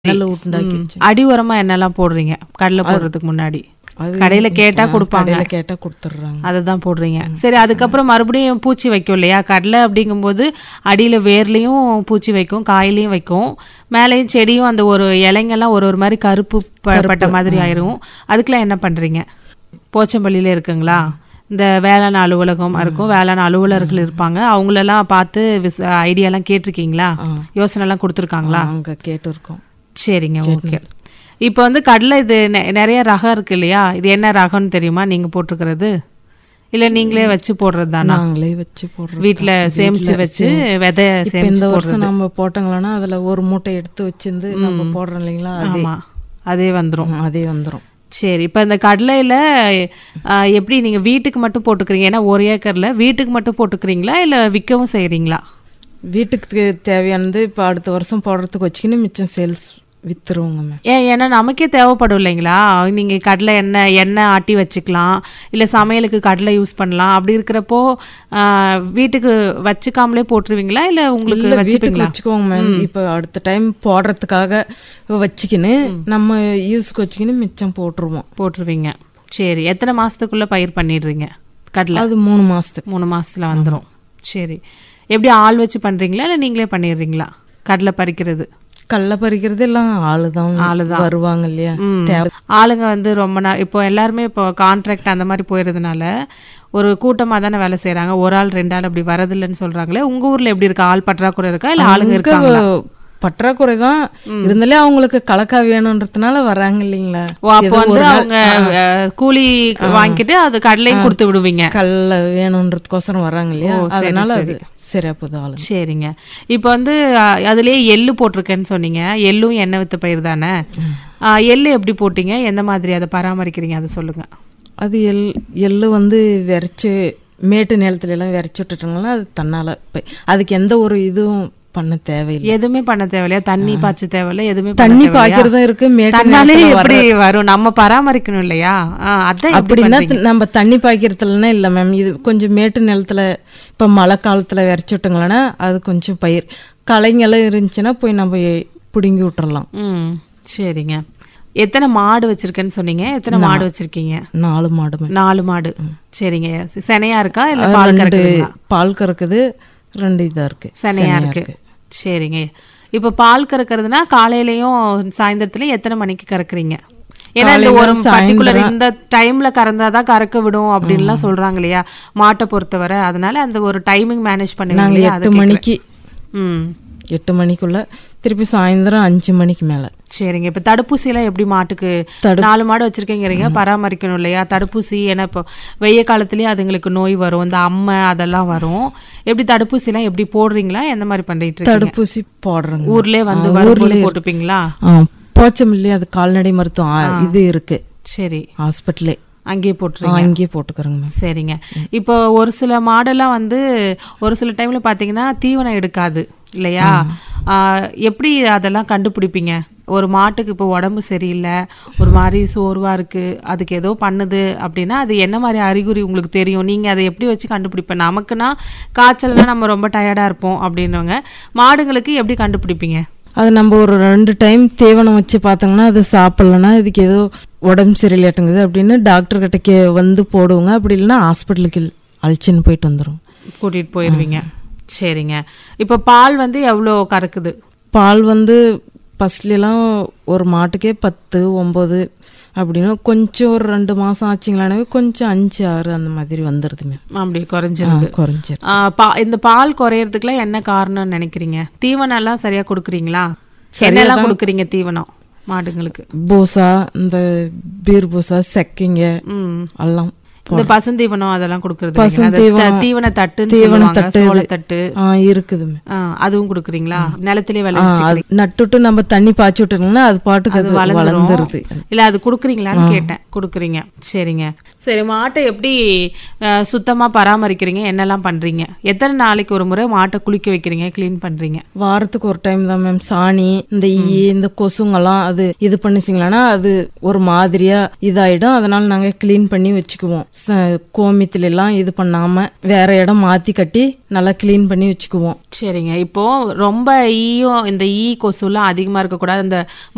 நல்ல உண்டாக்கி வச்சு அடி உரமா என்னெல்லாம் போடுறீங்க கடலை போடுறதுக்கு முன்னாடி அது கடையில கேட்டா கொடுப்பாங்க கடையில கேட்டா கொடுத்துட்றாங்க அதை தான் போடுறீங்க சரி அதுக்கப்புறம் மறுபடியும் பூச்சி வைக்கும் இல்லையா கடலை அப்படிங்கும்போது அடியில் வேர்லேயும் பூச்சி வைக்கும் காயிலையும் வைக்கும் மேலேயும் செடியும் அந்த ஒரு இலைங்கெல்லாம் ஒரு ஒரு மாதிரி கருப்பு ப- பட்ட மாதிரி ஆயிரும் அதுக்கெல்லாம் என்ன பண்ணுறீங்க போச்சம்பள்ளியில இருக்குங்களா இந்த வேளாண் அலுவலகம் இருக்கும் வேளாண் அலுவலர்கள் இருப்பாங்க அவங்களெல்லாம் பார்த்து விச ஐடியாலாம் கேட்டிருக்கீங்களா யோசனைலாம் கொடுத்துருக்காங்களா அங்க கேட்டு இருக்கோம் சரிங்க ஓகே இப்போ வந்து கடலை இது நெ- நிறைய ரகம் இருக்கு இல்லையா இது என்ன ரகம்னு தெரியுமா நீங்க போட்டிருக்கிறது இல்ல நீங்களே வச்சு போடுறது தானா நாங்களே வச்சு போடுறோம் வீட்ல சேமிச்சு வச்சு விதை இப்ப சேமிச்சு இந்த வருஷம் நம்ம போட்டோங்களா அதுல ஒரு மூட்டை எடுத்து வச்சிருந்து நம்ம போடுறோம் இல்லைங்களா அதே ஆமா அதே வந்துரும் ம், அதே வந்துரும் சரி இப்போ இந்த கடலையில ஆ, எப்படி நீங்க வீட்டுக்கு மட்டும் போட்டுக்கிறீங்க ஏன்னா ஒரு ஏக்கர்ல வீட்டுக்கு மட்டும் போட்டுக்கிறீங்களா இல்ல விற்கவும் செய்றீங்களா வீட்டுக்கு தேவையானது இப்ப அடுத்த வருஷம் போடுறதுக்கு வச்சுக்கின்னு மிச்சம் சேல்ஸ் வித்துருவோங்க மேம் ஏன் ஏன்னா நமக்கே தேவைப்படும் இல்லைங்களா நீங்க கடலை எண்ணெய் எண்ணெய் ஆட்டி வச்சுக்கலாம் இல்ல சமையலுக்கு கடலை யூஸ் பண்ணலாம் அப்படி இருக்கிறப்போ ஆ, வீட்டுக்கு வச்சுக்காமலே போட்டுருவீங்களா இல்ல உங்களுக்கு இல்ல வீட்டுக்கு வச்சுப்பீங்களா வச்சுக்கோங்க மேம் இப்ப அடுத்த டைம் போடுறதுக்காக வச்சுக்கின்னு நம்ம யூஸ்க்கு வச்சுக்கின்னு மிச்சம் போட்டுருவோம் போட்டுருவீங்க சரி எத்தனை மாசத்துக்குள்ள பயிர் பண்ணிடுறீங்க கடலை அது மூணு மாசத்துக்கு மூணு மாசத்துல வந்துரும் சரி எப்படி ஆள் வச்சு பண்றீங்களா இல்ல நீங்களே பண்ணிடுறீங்களா கடலை பறிக்கிறது கடல பறிக்கிறது எல்லாம் ஆளுதான் ஆளுதான். வருவாங்க இல்லையா ம். தேவை ஆளுங்க வந்து ரொம்ப நாள் இப்போ எல்லாருமே இப்போ கான்ட்ராக்ட் அந்த மாதிரி போயிருந்தனால ஒரு கூட்டமா தானே வேலை செய்றாங்க ஒரு ஆள் ரெண்டு ஆள் அப்படி வரதில்லைன்னு சொல்றாங்களே உங்க ஊர்ல எப்படி இருக்கு ஆள் பற்றாக்குறை இருக்கா இல்ல ஆளுங்க இருக்காங்களா பற்றாக்குறை தான் இருந்தாலே அவங்களுக்கு கலக்கா வேணும்ன்றதுனால வராங்க இல்லைங்களா ஓ அப்போ வந்து அவங்க அஹ், கூலி வாங்கிட்டு அது கடலையும் கொடுத்து விடுவீங்க கல்ல வேணும்ன்றதுக்கோசரம் வராங்க இல்லையா ஓ, சரி, அதனால சரி. அது சரியா போகுது ஆளுங்க சரிங்க இப்போ வந்து அஹ், அதுலயே எள்ளு போட்டிருக்கேன்னு சொன்னீங்க எள்ளும் எண்ணெய் வித்து பயிர் தானே அஹ், எள்ளு எப்படி போட்டீங்க எந்த மாதிரி அதை பராமரிக்கிறீங்க அதை சொல்லுங்க அது எள் எள்ளு வந்து விரைச்சு மேட்டு நிலத்துல எல்லாம் விரைச்சு விட்டுட்டோங்களா அது தன்னால போய் அதுக்கு எந்த ஒரு இதுவும் பண்ண தேவையில்லை எதுவுமே பண்ண தேவையில்லையா தண்ணி பாய்ச்ச தேவையில்ல எதுவுமே பண்ண தண்ணி தேவையில்லையா? பாய்க்கிறதும் இருக்கு மேட்டு தன்னாலே நிலத்துல எப்படி வரும் நம்ம பராமரிக்கணும் இல்லையா ஆ, அதான் எப்படி அப்படின்னா பண்றீங்க? நம்ம தண்ணி பாய்க்கிறதுலன்னா இல்லை மேம் இது கொஞ்சம் மேட்டு நிலத்துல இப்போ மழை காலத்தில் விரைச்சி விட்டோங்களேன்னா அது கொஞ்சம் பயிர் களைங்கெல்லாம் இருந்துச்சுன்னா போய் நம்ம எ- பிடுங்கி விட்டுறலாம் ம் சரிங்க எத்தனை மாடு வச்சிருக்கேன்னு சொன்னீங்க எத்தனை மாடு வச்சிருக்கீங்க நாலு மாடு மேம் நாலு மாடு சரிங்க செனையா இருக்கா இல்ல பால் ரெண்டு கறக்குதுங்களா பால் கறக்குது ரெண்டு இதா இருக்கு செனையா இருக்கு சரிங்க இப்போ பால் கறக்கிறதுனா காலையிலயும் சாயந்தரத்துலயும் எத்தனை மணிக்கு கறக்குறீங்க ஏன்னா இந்த ஒரு பர்டிகுலர் இந்த டைம்ல கறந்தாதான் கறக்க விடும் அப்படின்லாம் சொல்றாங்க இல்லையா மாட்டை பொறுத்தவரை அதனால அந்த ஒரு டைமிங் மேனேஜ் பண்ணுவீங்க நாங்கள் இல்லையா? அதை எட்டு கேக்குறேன். மணிக்கு ம் எட்டு மணிக்குள்ள திருப்பி சாயந்தரம் அஞ்சு மணிக்கு மேலே சரிங்க இப்ப தடுப்பூசி எல்லாம் எப்படி மாட்டுக்கு நாலு மாடு வச்சிருக்கீங்கிறீங்க பராமரிக்கணும் இல்லையா தடுப்பூசி ஏன்னா இப்போ வெய்ய காலத்துலயே அதுங்களுக்கு நோய் வரும் இந்த அம்மை அதெல்லாம் வரும் எப்படி தடுப்பூசி எல்லாம் எப்படி போடுறீங்களா எந்த மாதிரி பண்ணிட்டு இருக்கீங்க தடுப்பூசி போடுறோங்க ஊர்லயே வந்து வரும்போது போட்டுப்பீங்களா ஆ போச்சமில்லையே அது கால்நடை மருத்துவம் ஆ, இது இருக்கு சரி ஹாஸ்பிட்டலே அங்கேயே போட்டுருங்க அங்கேயே போட்டுக்கிறோங்க மேம் சரிங்க இப்போ ஒரு சில மாடெல்லாம் வந்து ஒரு சில டைம்ல பாத்தீங்கன்னா தீவனம் எடுக்காது இல்லையா ஆ, எப்படி அதெல்லாம் கண்டுபிடிப்பீங்க ஒரு மாட்டுக்கு இப்போ உடம்பு சரியில்லை ஒரு மாதிரி சோர்வா இருக்கு அதுக்கு ஏதோ பண்ணுது அப்படின்னா அது என்ன மாதிரி அறிகுறி உங்களுக்கு தெரியும் நீங்க அதை எப்படி வச்சு கண்டுபிடிப்பேன் நமக்குன்னா காய்ச்சல்னா நம்ம ரொம்ப டயர்டா இருப்போம் அப்படின்னவங்க மாடுங்களுக்கு எப்படி கண்டுபிடிப்பீங்க அது நம்ம ஒரு ரெண்டு டைம் தீவனம் வச்சு பார்த்தோங்கன்னா அது சாப்பிட்லன்னா இதுக்கு ஏதோ உடம்பு சரியில்லையாட்டுங்குது அப்படின்னு டாக்டர் கிட்ட கே வந்து போடுவோங்க அப்படி இல்லைன்னா ஹாஸ்பிட்டலுக்கு அழைச்சின்னு போயிட்டு வந்துடும் கூட்டிட்டு போயிருவீங்க சரிங்க இப்போ பால் வந்து எவ்வளோ கறக்குது பால் வந்து ஃபஸ்ட்லாம் ஒரு மாட்டுக்கே பத்து ஒம்பது அப்படின்னு கொஞ்சம் ஒரு ரெண்டு மாதம் ஆச்சுங்களானே கொஞ்சம் அஞ்சு ஆறு அந்த மாதிரி வந்துடுது மேம் அப்படி குறைஞ்சிருது குறைஞ்சிரு ஆ, பா- இந்த பால் குறையறதுக்குலாம் என்ன காரணம்னு நினைக்கிறீங்க தீவனம் எல்லாம் சரியா கொடுக்குறீங்களா என்னெல்லாம் கொடுக்குறீங்க தீவனம் மாடுங்களுக்கு பூசா இந்த பீர் பூசா செக்கைங்க ம் எல்லாம் இந்த பசுந்தீவனம் அதெல்லாம் கொடுக்கறது இல்லைங்களா? அந்த பசுந்தீவனம், த- தீவன தட்டுன்னு தீவன சொல்லுவாங்க தட்டு சோளத்தட்டு ஆ இருக்குது மேம் ஆ, அதுவும் கொடுக்குறீங்களா நிலத்திலே ஆ, விளைவிச்சு அது நட்டுட்டு நம்ம தண்ணி பாய்ச்சி விட்டோம்னா அது பாட்டுக்கு அது வளர்ந்துருது இல்ல அது குடுக்குறீங்களான்னு கேட்டேன் குடுக்குறீங்க சரிங்க சரி மாட்டை எப்படி அஹ், சுத்தமா பராமரிக்கிறீங்க என்னெல்லாம் பண்றீங்க எத்தனை நாளைக்கு ஒரு முறை மாட்டை குளிக்க வைக்கிறீங்க க்ளீன் பண்றீங்க வாரத்துக்கு ஒரு டைம் தான் மேம் சாணி இந்த ஈ இந்த கொசுங்கெல்லாம் அது இது பண்ணிச்சிங்களான்னா அது ஒரு மாதிரியா இதாயிடும் அதனால நாங்க க்ளீன் பண்ணி வச்சுக்குவோம் ச- கோமியத்துல எல்லாம் இது பண்ணாம வேற இடம் மாத்தி கட்டி நல்லா க்ளீன் பண்ணி வச்சுக்குவோம் சரிங்க இப்போ ரொம்ப ஈயும் இந்த ஈ கொசுலாம் அதிகமா இருக்கக்கூடாது இந்த